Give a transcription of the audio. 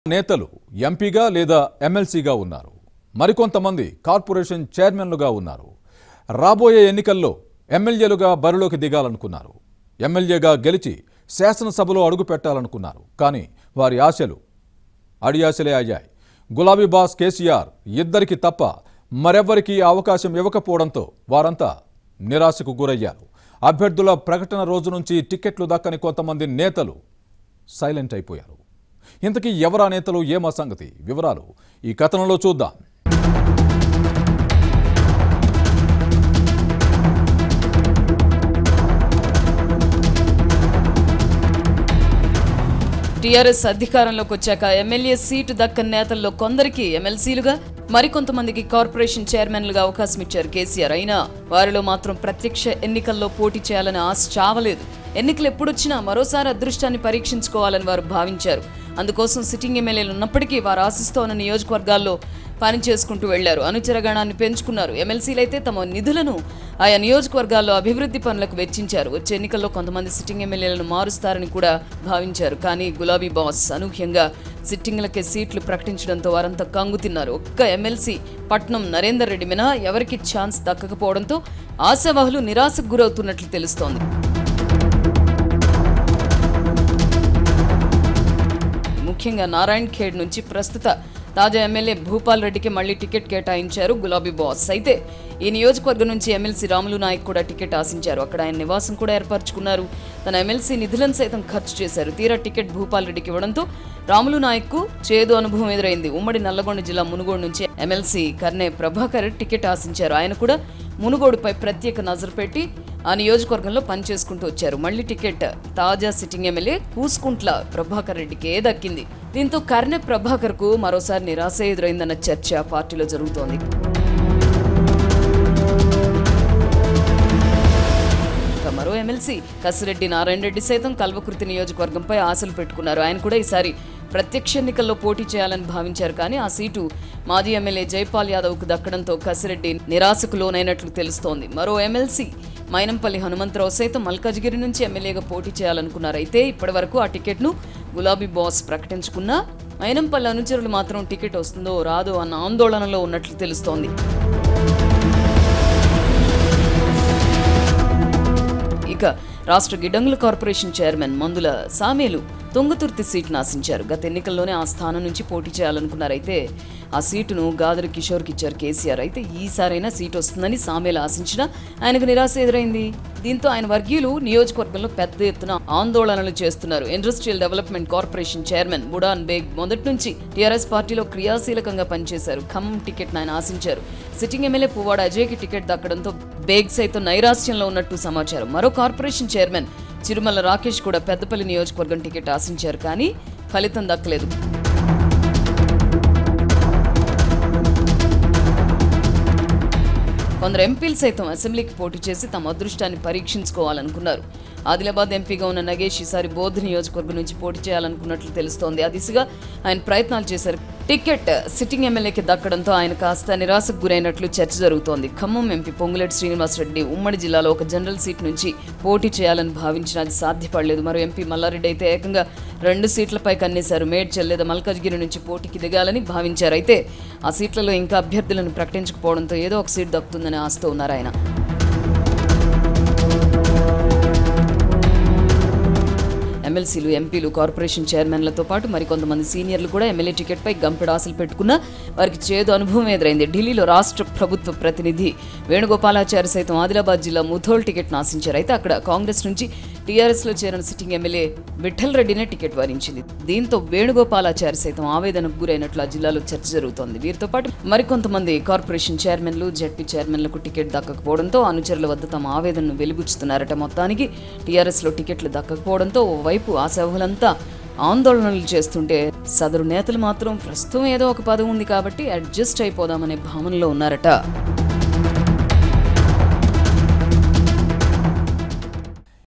నేతలు ఎంపీగా లేదా ఎమ్మెల్సీగా ఉన్నారు మరికొంతమంది కార్పొరేషన్ చైర్మన్లుగా ఉన్నారు రాబోయే ఎన్నికల్లో ఎమ్మెల్యేలుగా బరిలోకి దిగాలనుకున్నారు ఎమ్మెల్యేగా గెలిచి శాసనసభలో అడుగు పెట్టాలనుకున్నారు కానీ వారి ఆశలు అడియాశలే అయ్యాయి గులాబీ బాస్ కేసీఆర్ ఇద్దరికి తప్ప మరెవ్వరికీ అవకాశం ఇవ్వకపోవడంతో వారంతా నిరాశకు గురయ్యారు అభ్యర్థుల ప్రకటన రోజు నుంచి టికెట్లు దక్కని కొంతమంది నేతలు సైలెంట్ అయిపోయారు ఇంతకీ ఎవరా నేతలు ఏమా సంగతి వివరాలు ఈ కథనంలో చూద్దాం టీఆర్ఎస్ అధికారంలోకి వచ్చాక ఎమ్మెల్యే సీటు దక్కని నేతల్లో కొందరికి ఎమ్మెల్సీలుగా మరికొంతమందికి కార్పొరేషన్ చైర్మన్లుగా అవకాశం ఇచ్చారు కేసీఆర్ అయినా వారిలో మాత్రం ప్రత్యక్ష ఎన్నికల్లో పోటీ చేయాలని ఆశ చావలేదు ఎన్నికలు ఎప్పుడొచ్చినా మరోసారి అదృష్టాన్ని పరీక్షించుకోవాలని వారు భావించారు అందుకోసం సిట్టింగ్ ఎమ్మెల్యేలు ఉన్నప్పటికీ వారు ఆశిస్తోన్న నియోజకవర్గాల్లో పని చేసుకుంటూ వెళ్లారు అనుచరగణాన్ని పెంచుకున్నారు ఎమ్మెల్సీలైతే తమ నిధులను ఆయా నియోజకవర్గాల్లో అభివృద్ధి పనులకు వెచ్చించారు వచ్చే ఎన్నికల్లో కొంతమంది సిట్టింగ్ ఎమ్మెల్యేలను మారుస్తారని కూడా భావించారు కానీ గులాబీ బాస్ అనూహ్యంగా సిట్టింగ్లకే సీట్లు ప్రకటించడంతో వారంతా కంగు తిన్నారు ఒక్క ఎమ్మెల్సీ పట్నం నరేందర్ రెడ్డి మినహా ఎవరికి ఛాన్స్ దక్కకపోవడంతో ఆశావాహులు నిరాశకు గురవుతున్నట్లు తెలుస్తోంది ముఖ్యంగా నారాయణ్ ఖేడ్ నుంచి ప్రస్తుత తాజా ఎమ్మెల్యే భూపాల్ రెడ్డికి మళ్లీ టికెట్ కేటాయించారు గులాబీ బాస్ అయితే ఈ నియోజకవర్గం నుంచి ఎమ్మెల్సీ రాములు నాయక్ కూడా టికెట్ ఆశించారు అక్కడ ఆయన నివాసం కూడా ఏర్పరచుకున్నారు తన ఎమ్మెల్సీ నిధులను సైతం ఖర్చు చేశారు తీరా టికెట్ భూపాల్ రెడ్డికి ఇవ్వడంతో రాములు నాయక్కు చేదు అనుభవం ఎదురైంది ఉమ్మడి నల్లగొండ జిల్లా మునుగోడు నుంచి ఎమ్మెల్సీ కర్నే ప్రభాకర్ టికెట్ ఆశించారు ఆయన కూడా మునుగోడుపై ప్రత్యేక నజరు పెట్టి ఆ నియోజకవర్గంలో పనిచేసుకుంటూ వచ్చారు మళ్లీ టికెట్ తాజా సిట్టింగ్ ఎమ్మెల్యే కూసుకుంట్ల ప్రభాకర్ రెడ్డికే దక్కింది దీంతో కర్ణె ప్రభాకర్ కు మరోసారి నిరాశ ఎదురైందన్న చర్చ పార్టీలో జరుగుతోంది ఇక మరో ఎమ్మెల్సీ కసిరెడ్డి నారాయణ రెడ్డి సైతం కల్వకృతి నియోజకవర్గంపై ఆశలు పెట్టుకున్నారు ఆయన కూడా ఈసారి ప్రత్యక్ష ఎన్నికల్లో పోటీ చేయాలని భావించారు కానీ ఆ సీటు మాజీ ఎమ్మెల్యే జైపాల్ యాదవ్కు దక్కడంతో కసిరెడ్డి నిరాశకు లోనైనట్లు తెలుస్తోంది మరో ఎమ్మెల్సీ మైనంపల్లి హనుమంతరావు సైతం మల్కాజ్గిరి నుంచి ఎమ్మెల్యేగా పోటీ చేయాలనుకున్నారు అయితే ఇప్పటివరకు ఆ టికెట్ను గులాబీ బాస్ ప్రకటించుకున్నా మైనంపల్లి అనుచరులు మాత్రం టికెట్ వస్తుందో రాదో అన్న ఆందోళనలో ఉన్నట్లు తెలుస్తోంది ఇక రాష్ట్ర గిడ్డంగుల కార్పొరేషన్ చైర్మన్ మందుల సామేలు తొంగతుర్తి సీటును ఆశించారు గత ఎన్నికల్లోనే ఆ స్థానం నుంచి పోటీ చేయాలనుకున్నారైతే ఆ సీటును గాదరు కిషోర్కి ఇచ్చారు కేసీఆర్ అయితే ఈసారైనా సీటు వస్తుందని సామేలు ఆశించినా ఆయనకు నిరాశ ఎదురైంది దీంతో ఆయన వర్గీయులు నియోజకవర్గంలో పెద్ద ఎత్తున ఆందోళనలు చేస్తున్నారు industrial development corporation chairman Budan Baig మొదటి నుంచి టీఆర్ఎస్ పార్టీలో క్రియాశీలకంగా పనిచేశారు ఖమ్మం టికెట్ ఆయన ఆశించారు సిట్టింగ్ ఎమ్మెల్యే పువ్వాడ అజయ్కి టికెట్ దక్కడంతో బేగ్ సైతం నైరాశ్యంలో ఉన్నట్టు సమాచారం మరో కార్పొరేషన్ చైర్మన్ చిరుమల రాకేష్ కూడా పెద్దపల్లి నియోజకవర్గం టికెట్ ఆశించారు కానీ ఫలితం దక్కలేదు కొందరు ఎంపీలు సైతం అసెంబ్లీకి పోటీ చేసి తమ అదృష్టాన్ని పరీక్షించుకోవాలనుకున్నారు ఆదిలాబాద్ ఎంపీగా ఉన్న నగేష్ ఈసారి బోధ్ నియోజకవర్గం నుంచి పోటీ చేయాలనుకున్నట్లు తెలుస్తోంది ఆ దిశగా ఆయన ప్రయత్నాలు చేశారు టికెట్ సిట్టింగ్ ఎమ్మెల్యేకి దక్కడంతో ఆయన కాస్త నిరాశకు గురైనట్లు చర్చ జరుగుతోంది ఖమ్మం ఎంపీ పొంగులేటి శ్రీనివాసరెడ్డి ఉమ్మడి జిల్లాలో ఒక జనరల్ సీట్ నుంచి పోటీ చేయాలని భావించిన అది సాధ్యపడలేదు మరో ఎంపీ మల్లారెడ్డి అయితే ఏకంగా రెండు సీట్లపై కన్నేశారు మేడ్చల్ లేదా మల్కాజ్గిరి నుంచి పోటీకి దిగాలని భావించారు అయితే ఆ సీట్లలో ఇంకా అభ్యర్థులను ప్రకటించకపోవడంతో ఏదో ఒక సీట్ దక్కుతుందని ఆశతో ఉన్నారు ఆయన ఎమ్మెల్సీలు ఎంపీలు కార్పొరేషన్ చైర్మన్లతో పాటు మరికొంతమంది సీనియర్లు కూడా ఎమ్మెల్యే టికెట్పై గంపెడు ఆశలు పెట్టుకున్నా వారికి చేదు అనుభవం ఎదురైంది ఢిల్లీలో రాష్ట్ర ప్రభుత్వ ప్రతినిధి వేణుగోపాలాచారి సైతం ఆదిలాబాద్ జిల్లా ముథోల్ టికెట్ ఆశించారు అయితే అక్కడ కాంగ్రెస్ నుంచి టీఆర్ఎస్లో చేరిన సిట్టింగ్ ఎమ్మెల్యే విఠల్ రెడ్డినే టికెట్ వరించింది దీంతో వేణుగోపాలాచారి సైతం ఆవేదనకు గురైనట్లు ఆ జిల్లాలో చర్చ జరుగుతోంది వీరితో పాటు మరికొంతమంది కార్పొరేషన్ చైర్మన్లు జడ్పీ చైర్మన్లకు టికెట్ దక్కకపోవడంతో అనుచరుల వద్ద తమ ఆవేదనను వెలుగుచ్చుతున్నారట మొత్తానికి టీఆర్ఎస్లో టికెట్లు దక్కకపోవడంతో ఓవైపు ఆశావులంతా ఆందోళనలు చేస్తుంటే సదరు నేతలు మాత్రం ప్రస్తుతం ఏదో ఒక పదవి ఉంది కాబట్టి అడ్జస్ట్ అయిపోదామనే భావనలో ఉన్నారట